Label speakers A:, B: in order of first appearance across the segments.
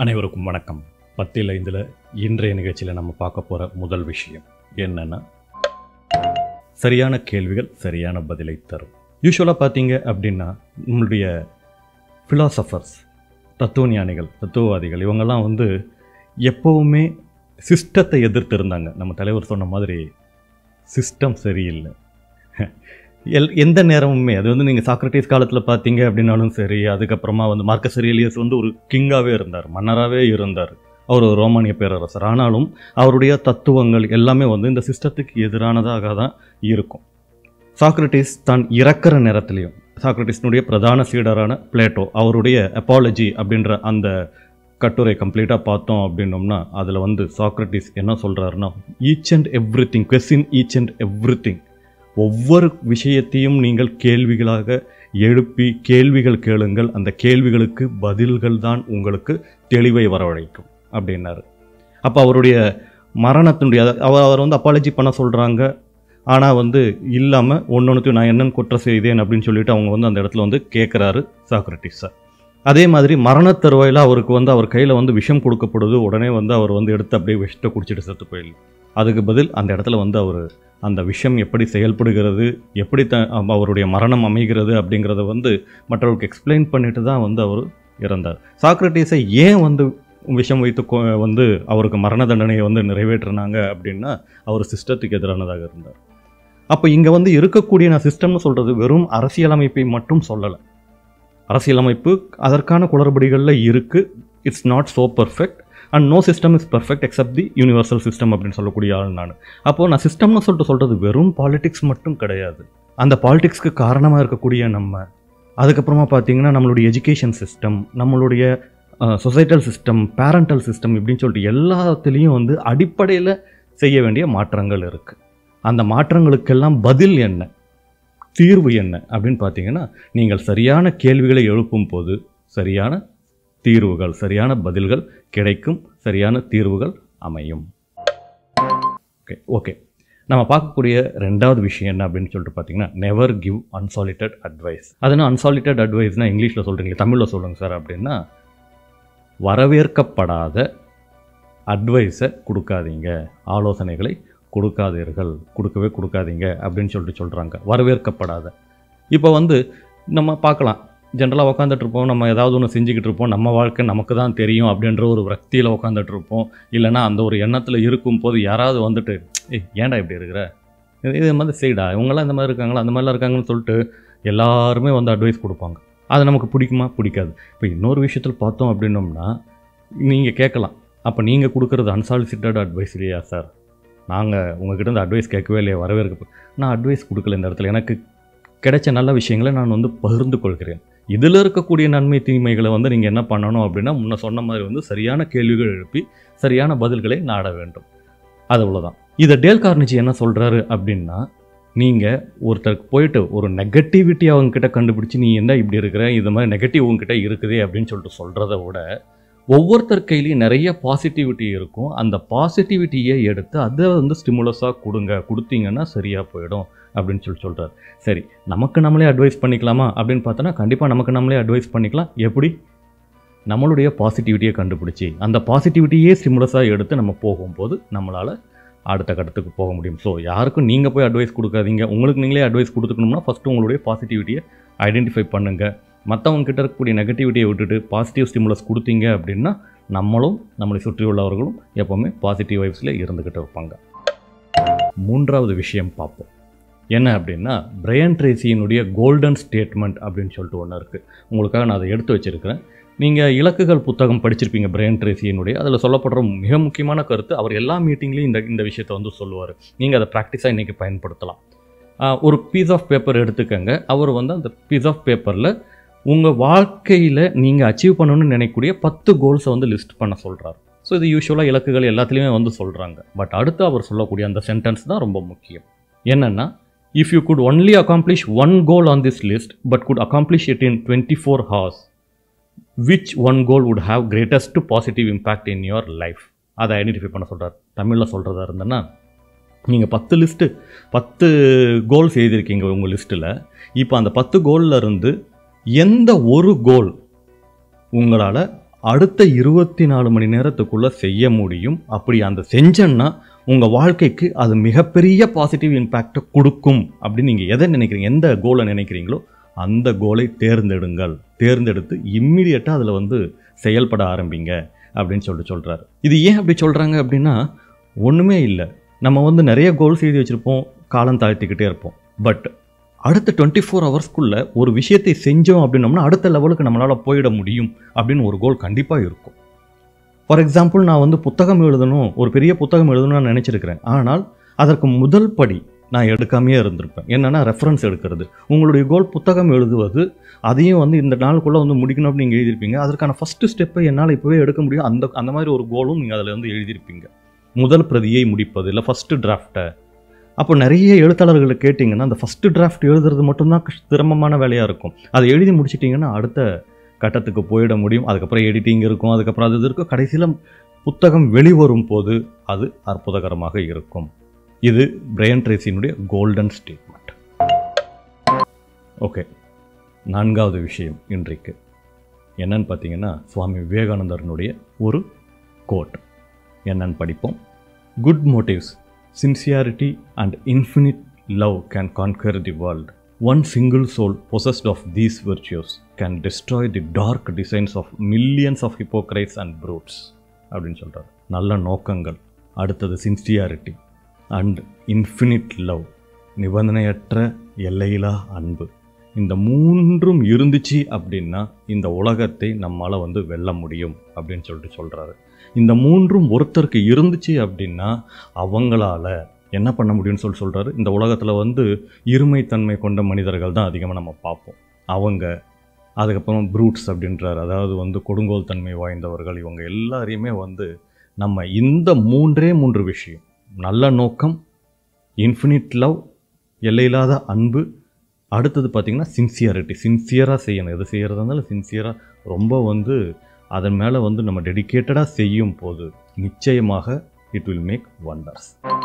A: அனைவருக்கும் வணக்கம் பத்தில் ஐந்தில் இன்றைய நிகழ்ச்சியில் நம்ம பார்க்க போகிற முதல் விஷயம் என்னன்னா சரியான கேள்விகள் சரியான பதிலை தரும் யூஸ்வலாக பார்த்தீங்க அப்படின்னா நம்மளுடைய ஃபிலாசபர்ஸ் தத்துவ ஞானிகள் தத்துவவாதிகள் இவங்கெல்லாம் வந்து எப்போவுமே சிஸ்டத்தை எதிர்த்து இருந்தாங்க நம்ம தலைவர் சொன்ன மாதிரி சிஸ்டம் சரியில்லை எல் எந்த நேரமுமே அது வந்து நீங்கள் சாக்ரட்டிஸ் காலத்தில் பார்த்தீங்க அப்படின்னாலும் சரி அதுக்கப்புறமா வந்து மார்க்கஸ் அரேலியஸ் வந்து ஒரு கிங்காகவே இருந்தார் மன்னராகவே இருந்தார் அவர் ஒரு ரோமானிய பேரரசர் ஆனாலும் அவருடைய தத்துவங்கள் எல்லாமே வந்து இந்த சிஸ்டத்துக்கு எதிரானதாக தான் இருக்கும் சாக்ரட்டிஸ் தான் இறக்குற நேரத்துலையும் சாக்ரட்டிஸ்னுடைய பிரதான சீடரான பிளேட்டோ அவருடைய அப்பாலஜி அப்படின்ற அந்த கட்டுரை கம்ப்ளீட்டாக பார்த்தோம் அப்படின்னோம்னா அதில் வந்து சாக்ரட்டிஸ் என்ன சொல்கிறாருன்னா each and everything question each and everything ஒவ்வொரு விஷயத்தையும் நீங்கள் கேள்விகளாக எழுப்பி கேள்விகள் கேளுங்கள் அந்த கேள்விகளுக்கு பதில்கள் தான் உங்களுக்கு தெளிவை வரவழைக்கும் அப்படின்னாரு அப்போ அவருடைய மரணத்தினுடைய அத- அவர் அவர் வந்து அப்பாலஜி பண்ண சொல்கிறாங்க ஆனால் வந்து இல்லாமல் ஒன்னொன்றுத்தையும் நான் என்னென்னு குற்றம் செய்தேன் அப்படின்னு சொல்லிட்டு அவங்க வந்து அந்த இடத்துல வந்து கேட்குறாரு சாக்ரட்டிஸை அதே மாதிரி மரணத் தருவாயில் அவருக்கு வந்து அவர் கையில் வந்து விஷம் கொடுக்கப்படுது உடனே வந்து அவர் வந்து எடுத்து அப்படியே விஷத்தை குடிச்சிட்டு செத்து போயிடல அதுக்கு பதில் அந்த இடத்துல வந்து அவர் அந்த விஷம் எப்படி செயல்படுகிறது எப்படி த அவருடைய மரணம் அமைகிறது அப்படிங்கிறத வந்து மற்றவருக்கு எக்ஸ்பிளைன் பண்ணிட்டு தான் வந்து அவர் இறந்தார் சாக்ரட்டிஸை ஏன் வந்து விஷம் வைத்து கொ- வந்து அவருக்கு மரண தண்டனையை வந்து நிறைவேற்றினாங்க அப்படின்னா அவர் சிஸ்டத்துக்கு எதிரானதாக இருந்தார் அப்போ இங்கே வந்து இருக்கக்கூடிய நான் சிஸ்டம்னு சொல்கிறது வெறும் அரசியலமைப்பை மட்டும் சொல்லலை அரசியலமைப்பு அதற்கான குளறுபடிகளில் இருக்குது it's not so perfect and no system is perfect except the universal system அப்படின்னு சொல்லக்கூடிய ஆள் நான் அப்போது நான் சிஸ்டம்னு சொல்லிட்டு சொல்கிறது வெறும் பாலிடிக்ஸ் மட்டும் கிடையாது அந்த பாலிடிக்ஸ்க்கு காரணமாக இருக்கக்கூடிய நம்ம அதுக்கப்புறமா பார்த்தீங்கன்னா நம்மளுடைய எஜுகேஷன் சிஸ்டம் நம்மளுடைய சொசைட்டல் சிஸ்டம் பேரண்டல் சிஸ்டம் இப்படின்னு சொல்லிட்டு எல்லாத்துலேயும் வந்து அடிப்படையில் செய்ய வேண்டிய மாற்றங்கள் இருக்குது அந்த மாற்றங்களுக்கெல்லாம் பதில் என்ன தீர்வு என்ன அப்படின்னு பார்த்தீங்கன்னா நீங்கள் சரியான கேள்விகளை எழுப்பும் போது சரியான தீர்வுகள் சரியான பதில்கள் கிடைக்கும் சரியான தீர்வுகள் அமையும் ஓகே ஓகே நம்ம பார்க்கக்கூடிய ரெண்டாவது விஷயம் என்ன அப்படின்னு சொல்லிட்டு பார்த்தீங்கன்னா நெவர் கிவ் அன்சாலிட்டட் அட்வைஸ் அதுனா அன்சாலிட்டட் அட்வைஸ்னால் இங்கிலீஷில் சொல்கிறீங்க தமிழில் சொல்லுங்கள் சார் அப்படின்னா வரவேற்கப்படாத அட்வைஸை கொடுக்காதீங்க ஆலோசனைகளை கொடுக்காதீர்கள் கொடுக்கவே கொடுக்காதீங்க அப்படின்னு சொல்லிட்டு சொல்கிறாங்க வரவேற்கப்படாத இப்போ வந்து நம்ம பார்க்கலாம் ஜென்ரலாக உட்காந்துட்டு இருப்போம் நம்ம ஏதாவது ஒன்று செஞ்சுக்கிட்டு இருப்போம் நம்ம வாழ்க்கை நமக்கு தான் தெரியும் அப்படின்ற ஒரு விரக்தியில் உட்காந்துட்டு இருப்போம் இல்லைன்னா அந்த ஒரு எண்ணத்தில் இருக்கும் போது யாராவது வந்துட்டு ஏய் ஏன்டா இப்படி இருக்கிற இது இது மாதிரி செய்டா இவங்கெல்லாம் இந்த மாதிரி இருக்காங்களா அந்த மாதிரிலாம் இருக்காங்கன்னு சொல்லிட்டு எல்லாருமே வந்து அட்வைஸ் கொடுப்பாங்க அது நமக்கு பிடிக்குமா பிடிக்காது இப்போ இன்னொரு விஷயத்தில் பார்த்தோம் அப்படின்னோம்னா நீங்கள் கேட்கலாம் அப்போ நீங்கள் கொடுக்குறது அன்சாலிசிட்டட் அட்வைஸ் இல்லையா சார் நாங்கள் உங்ககிட்ட இருந்து அட்வைஸ் கேட்கவே இல்லையா வரவேற்க நான் அட்வைஸ் கொடுக்கல இந்த இடத்துல எனக்கு கிடைச்ச நல்ல விஷயங்களை நான் வந்து பகிர்ந்து கொள்கிறேன் இதில் இருக்கக்கூடிய நன்மை தீமைகளை வந்து நீங்கள் என்ன பண்ணணும் அப்படின்னா முன்ன சொன்ன மாதிரி வந்து சரியான கேள்விகள் எழுப்பி சரியான பதில்களை நாட வேண்டும் அது அவ்வளோதான் இதை டேல் கார்னிச்சி என்ன சொல்கிறாரு அப்படின்னா நீங்கள் ஒருத்தருக்கு போயிட்டு ஒரு நெகட்டிவிட்டி அவங்கக்கிட்ட கண்டுபிடிச்சி நீ என்ன இப்படி இருக்கிற இது மாதிரி நெகட்டிவ் உங்ககிட்ட இருக்குதே அப்படின்னு சொல்லிட்டு சொல்கிறத விட ஒவ்வொருத்தர் கையிலையும் நிறைய பாசிட்டிவிட்டி இருக்கும் அந்த பாசிட்டிவிட்டியை எடுத்து அதை வந்து ஸ்டிமுலஸாக கொடுங்க கொடுத்தீங்கன்னா சரியாக போயிடும் அப்படின்னு சொல்லி சொல்கிறார் சரி நமக்கு நம்மளே அட்வைஸ் பண்ணிக்கலாமா அப்படின்னு பார்த்தோன்னா கண்டிப்பாக நமக்கு நம்மளே அட்வைஸ் பண்ணிக்கலாம் எப்படி நம்மளுடைய பாசிட்டிவிட்டியை கண்டுபிடிச்சி அந்த பாசிட்டிவிட்டியே ஸ்டிமுலஸாக எடுத்து நம்ம போகும்போது நம்மளால் அடுத்த கட்டத்துக்கு போக முடியும் ஸோ யாருக்கும் நீங்கள் போய் அட்வைஸ் கொடுக்காதீங்க உங்களுக்கு நீங்களே அட்வைஸ் கொடுத்துக்கணும்னா ஃபஸ்ட்டு உங்களுடைய பாசிட்டிவிட்டியை ஐடென்டிஃபை பண்ணுங்கள் மற்றவங்க கிட்ட இருக்கக்கூடிய நெகட்டிவிட்டியை விட்டுட்டு பாசிட்டிவ் ஸ்டிமுலஸ் கொடுத்தீங்க அப்படின்னா நம்மளும் நம்மளை சுற்றியுள்ளவர்களும் எப்போவுமே பாசிட்டிவ் வைப்ஸில் இருந்துக்கிட்டு இருப்பாங்க மூன்றாவது விஷயம் பார்ப்போம் என்ன அப்படின்னா பிரையன் ட்ரேசியினுடைய கோல்டன் ஸ்டேட்மெண்ட் அப்படின்னு சொல்லிட்டு ஒன்று இருக்குது உங்களுக்காக நான் அதை எடுத்து வச்சிருக்கிறேன் நீங்கள் இலக்குகள் புத்தகம் படிச்சிருப்பீங்க பிரையன் ட்ரேசியினுடைய அதில் சொல்லப்படுற மிக முக்கியமான கருத்து அவர் எல்லா மீட்டிங்லேயும் இந்த இந்த விஷயத்தை வந்து சொல்லுவார் நீங்கள் அதை ப்ராக்டிஸாக இன்றைக்கி பயன்படுத்தலாம் ஆஹ் ஒரு பீஸ் ஆஃப் பேப்பர் எடுத்துக்கங்க அவர் வந்து அந்த பீஸ் ஆஃப் பேப்பரில் உங்கள் வாழ்க்கையில் நீங்கள் அச்சீவ் பண்ணணும்னு நினைக்கக்கூடிய பத்து கோல்ஸை வந்து லிஸ்ட் பண்ண சொல்கிறார் ஸோ இது யூஸ்வலாக இலக்குகள் எல்லாத்துலேயுமே வந்து சொல்கிறாங்க பட் அடுத்து அவர் சொல்லக்கூடிய அந்த சென்டென்ஸ் தான் ரொம்ப முக்கியம் என்னென்னா if you could only accomplish one goal on this list but could accomplish it in twenty four hours which one goal would have greatest positive impact in your life அதை identify பண்ண சொல்கிறார் தமிழில் சொல்கிறதா இருந்தேன்னா நீங்கள் பத்து லிஸ்ட்டு பத்து goals எழுதியிருக்கீங்க உங்கள் லிஸ்ட்டில் இப்போ அந்த பத்து கோல்ல இருந்து எந்த ஒரு கோல் உங்களால் அடுத்த இருபத்தி நாலு மணி நேரத்துக்குள்ளே செய்ய முடியும் அப்படி அந்த செஞ்சேன்னா உங்கள் வாழ்க்கைக்கு அது மிகப்பெரிய பாசிட்டிவ் இம்பேக்டை கொடுக்கும் அப்படின்னு நீங்கள் எதை நினைக்கிறீங்க எந்த கோலை நினைக்கிறீங்களோ அந்த கோலை தேர்ந்தெடுங்கள் தேர்ந்தெடுத்து இம்மிடியட்டாக அதில் வந்து செயல்பட ஆரம்பிங்க அப்படின்னு சொல்லிட்டு சொல்கிறாரு இது ஏன் அப்படி சொல்கிறாங்க அப்படின்னா ஒன்றுமே இல்லை நம்ம வந்து நிறைய கோல்ஸ் எழுதி வச்சுருப்போம் காலம் தாழ்த்திக்கிட்டே இருப்போம் பட் அடுத்த டுவெண்ட்டி ஃபோர் ஹவர்ஸ்க்குள்ளே ஒரு விஷயத்தை செஞ்சோம் அப்படின்னோம்னா அடுத்த லெவலுக்கு நம்மளால் போயிட முடியும் அப்படின்னு ஒரு கோல் கண்டிப்பாக இருக்கும் ஃபார் எக்ஸாம்பிள் நான் வந்து புத்தகம் எழுதணும் ஒரு பெரிய புத்தகம் எழுதணும்னு நினச்சிருக்கிறேன் ஆனால் அதற்கு முதல் படி நான் எடுக்காமையே இருந்திருப்பேன் என்னென்னா ரெஃபரன்ஸ் எடுக்கிறது உங்களுடைய கோல் புத்தகம் எழுதுவது அதையும் வந்து இந்த நாளுக்குள்ளே வந்து முடிக்கணும் அப்படின்னு நீங்கள் எழுதியிருப்பீங்க அதற்கான ஃபஸ்ட்டு ஸ்டெப்பை என்னால் இப்போவே எடுக்க முடியும் அந்த அந்த மாதிரி ஒரு கோலும் நீங்கள் அதில் வந்து எழுதியிருப்பீங்க முதல் பிரதியை முடிப்பது இல்லை ஃபஸ்ட்டு டிராஃப்டை அப்போ நிறைய எழுத்தாளர்களை கேட்டிங்கன்னா அந்த ஃபஸ்ட்டு டிராஃப்ட் எழுதுறது மட்டும்தான் கஷ்- சிரமமான வேலையாக இருக்கும் அதை எழுதி முடிச்சிட்டிங்கன்னா அடுத்த கட்டத்துக்கு போயிட முடியும் அதுக்கப்புறம் எடிட்டிங் இருக்கும் அதுக்கப்புறம் அது இது இருக்கும் கடைசியில் புத்தகம் வெளிவரும் போது அது அற்புதகரமாக இருக்கும் இது பிரையன் ட்ரேசியினுடைய கோல்டன் ஸ்டேட்மெண்ட் ஓகே நான்காவது விஷயம் இன்றைக்கு என்னன்னு பார்த்தீங்கன்னா சுவாமி விவேகானந்தரனுடைய ஒரு கோட் என்னன்னு படிப்போம் good motives sincerity and infinite love can conquer the world one single soul possessed of these virtues can destroy the dark designs of millions of hypocrites and brutes அப்படின்னு சொல்கிறார் நல்ல நோக்கங்கள் அடுத்தது சின்சியாரிட்டி அண்ட் இன்ஃபினிட் லவ் நிபந்தனையற்ற எல்லையிலா அன்பு இந்த மூன்றும் இருந்துச்சு அப்படின்னா இந்த உலகத்தை நம்மால் வந்து வெல்ல முடியும் அப்படின்னு சொல்லிட்டு சொல்கிறாரு இந்த மூன்றும் ஒருத்தருக்கு இருந்துச்சு அப்படின்னா அவங்களால என்ன பண்ண முடியும்னு சொல்லி சொல்கிறாரு இந்த உலகத்தில் வந்து இருமைத்தன்மை கொண்ட மனிதர்கள் தான் அதிகமாக நம்ம பார்ப்போம் அவங்க அதுக்கப்புறம் ப்ரூட்ஸ் அப்படின்றார் அதாவது வந்து கொடுங்கோல் தன்மை வாய்ந்தவர்கள் இவங்க எல்லாரையுமே வந்து நம்ம இந்த மூன்றே மூன்று விஷயம் நல்ல நோக்கம் இன்ஃபினிட் லவ் எல்லையில்லாத அன்பு அடுத்தது பார்த்திங்கன்னா சின்சியரிட்டி சின்சியராக செய்யணும் எது செய்கிறதா இருந்தாலும் சின்சியராக ரொம்ப வந்து அதன் மேலே வந்து நம்ம டெடிக்கேட்டடாக செய்யும் போது நிச்சயமாக it will make wonders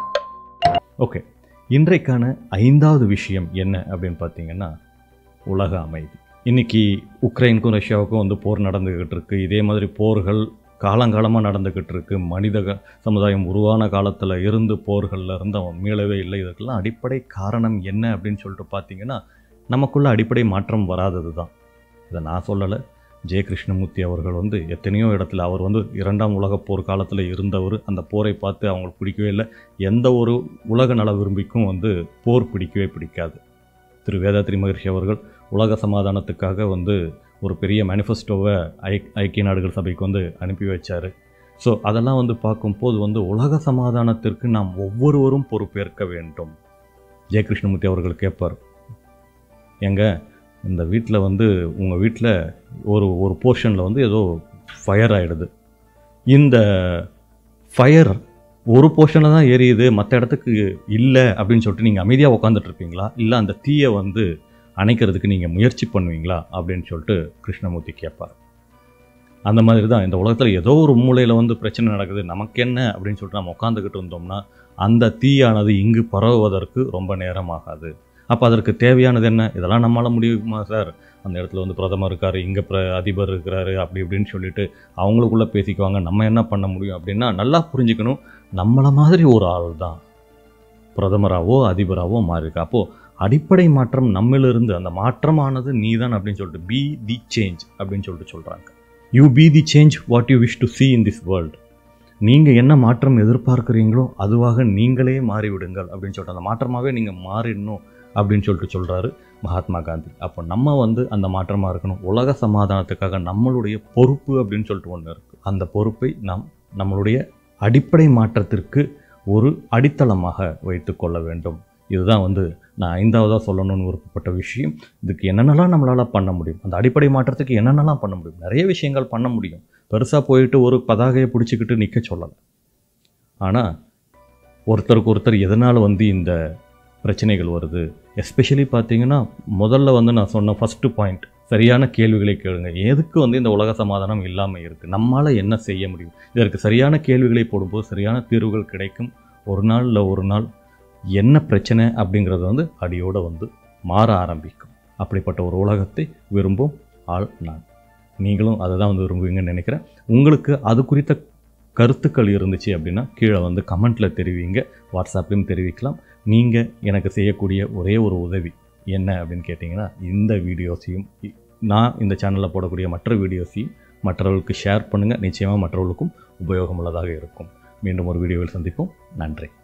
A: okay இன்றைக்கான ஐந்தாவது விஷயம் என்ன அப்படின்னு பார்த்தீங்கன்னா உலக அமைதி இன்னைக்கு உக்ரைனுக்கும் ரஷ்யாவுக்கும் வந்து போர் நடந்துக்கிட்டு இருக்கு இதே மாதிரி போர்கள் காலங்காலமாக நடந்துக்கிட்டு இருக்கு மனித க- சமுதாயம் உருவான காலத்தில் இருந்து போர்களில் இருந்து அவன் மீளவே இல்லை இதற்கெல்லாம் அடிப்படை காரணம் என்ன அப்படின்னு சொல்லிட்டு பார்த்தீங்கன்னா நமக்குள்ள அடிப்படை மாற்றம் வராதது தான் இதை நான் சொல்லலை ஜெய கிருஷ்ணமூர்த்தி அவர்கள் வந்து எத்தனையோ இடத்துல அவர் வந்து இரண்டாம் உலகப் போர் காலத்தில் இருந்தவர் அந்த போரை பார்த்து அவங்களுக்கு பிடிக்கவே இல்லை எந்த ஒரு உலக நல விரும்பிக்கும் வந்து போர் பிடிக்கவே பிடிக்காது திரு வேதாத்ரி மகர்ஷி அவர்கள் உலக சமாதானத்துக்காக வந்து ஒரு பெரிய மேனிஃபெஸ்டோவை ஐ ஐக்கிய நாடுகள் சபைக்கு வந்து அனுப்பி வச்சார் ஸோ அதெல்லாம் வந்து பார்க்கும்போது வந்து உலக சமாதானத்திற்கு நாம் ஒவ்வொருவரும் பொறுப்பேற்க வேண்டும் ஜெய கிருஷ்ணமூர்த்தி அவர்கள் கேட்பார் எங்க இந்த வீட்டில் வந்து உங்கள் வீட்டில் ஒரு ஒரு போர்ஷனில் வந்து ஏதோ ஃபயர் ஆகிடுது இந்த ஃபயர் ஒரு போர்ஷனில் தான் எரியுது மற்ற இடத்துக்கு இல்லை அப்படின்னு சொல்லிட்டு நீங்கள் அமைதியாக உட்காந்துட்டு இருப்பீங்களா இல்லை அந்த தீயை வந்து அணைக்கிறதுக்கு நீங்கள் முயற்சி பண்ணுவீங்களா அப்படின்னு சொல்லிட்டு கிருஷ்ணமூர்த்தி கேட்பார் அந்த மாதிரி தான் இந்த உலகத்தில் ஏதோ ஒரு மூலையில் வந்து பிரச்சனை நடக்குது நமக்கு என்ன அப்படின்னு சொல்லிட்டு நம்ம உட்காந்துக்கிட்டு இருந்தோம்னா அந்த தீயானது இங்கு பரவுவதற்கு ரொம்ப நேரம் ஆகாது அப்போ அதற்கு தேவையானது என்ன இதெல்லாம் நம்மளால் முடியுமா சார் அந்த இடத்துல வந்து பிரதமர் இருக்கார் இங்கே பிர அதிபர் இருக்கிறாரு அப்படி இப்படின்னு சொல்லிட்டு அவங்களுக்குள்ளே பேசிக்குவாங்க நம்ம என்ன பண்ண முடியும் அப்படின்னா நல்லா புரிஞ்சுக்கணும் நம்மளை மாதிரி ஒரு ஆள் தான் பிரதமராவோ அதிபராவோ மாறிருக்கு அப்போது அடிப்படை மாற்றம் நம்மிலிருந்து அந்த மாற்றமானது நீதான் அப்படின்னு சொல்லிட்டு பி தி சேஞ்ச் அப்படின்னு சொல்லிட்டு சொல்கிறாங்க you be the change what you wish to see in this world நீங்கள் என்ன மாற்றம் எதிர்பார்க்குறீங்களோ அதுவாக நீங்களே மாறிவிடுங்கள் அப்படின்னு சொல்லிட்டு அந்த மாற்றமாகவே நீங்கள் மாறிடணும் அப்படின்னு சொல்லிட்டு சொல்கிறாரு மகாத்மா காந்தி அப்போ நம்ம வந்து அந்த மாற்றமாக இருக்கணும் உலக சமாதானத்துக்காக நம்மளுடைய பொறுப்பு அப்படின்னு சொல்லிட்டு ஒன்று இருக்குது அந்த பொறுப்பை நாம் நம்மளுடைய அடிப்படை மாற்றத்திற்கு ஒரு அடித்தளமாக வைத்து கொள்ள வேண்டும் இதுதான் வந்து நான் ஐந்தாவதாக சொல்லணும்னு விருப்பப்பட்ட விஷயம் இதுக்கு என்னென்னலாம் நம்மளால் பண்ண முடியும் அந்த அடிப்படை மாற்றத்துக்கு என்னென்னலாம் பண்ண முடியும் நிறைய விஷயங்கள் பண்ண முடியும் பெருசாக போயிட்டு ஒரு பதாகையை பிடிச்சிக்கிட்டு நிற்க சொல்லலை ஆனால் ஒருத்தருக்கு ஒருத்தர் எதனால் வந்து இந்த பிரச்சனைகள் வருது எஸ்பெஷலி பார்த்தீங்கன்னா முதல்ல வந்து நான் சொன்ன ஃபஸ்ட்டு பாயிண்ட் சரியான கேள்விகளை கேளுங்க எதுக்கு வந்து இந்த உலக சமாதானம் இல்லாமல் இருக்குது நம்மால் என்ன செய்ய முடியும் இதற்கு சரியான கேள்விகளை போடும்போது சரியான தீர்வுகள் கிடைக்கும் ஒரு நாள் இல்லை ஒரு நாள் என்ன பிரச்சனை அப்படிங்கிறது வந்து அடியோடு வந்து மாற ஆரம்பிக்கும் அப்படிப்பட்ட ஒரு உலகத்தை விரும்பும் ஆள் நான் நீங்களும் அதை தான் வந்து விரும்புவீங்கன்னு நினைக்கிறேன் உங்களுக்கு அது குறித்த கருத்துக்கள் இருந்துச்சு அப்படின்னா கீழே வந்து கமெண்ட்டில் தெரிவிங்க வாட்ஸ்அப்லேயும் தெரிவிக்கலாம் நீங்கள் எனக்கு செய்யக்கூடிய ஒரே ஒரு உதவி என்ன அப்படின்னு கேட்டிங்கன்னா இந்த வீடியோஸையும் இ- நான் இந்த சேனலில் போடக்கூடிய மற்ற வீடியோஸையும் மற்றவர்களுக்கு ஷேர் பண்ணுங்கள் நிச்சயமாக மற்றவர்களுக்கும் உபயோகமுள்ளதாக இருக்கும் மீண்டும் ஒரு வீடியோவில் சந்திப்போம் நன்றி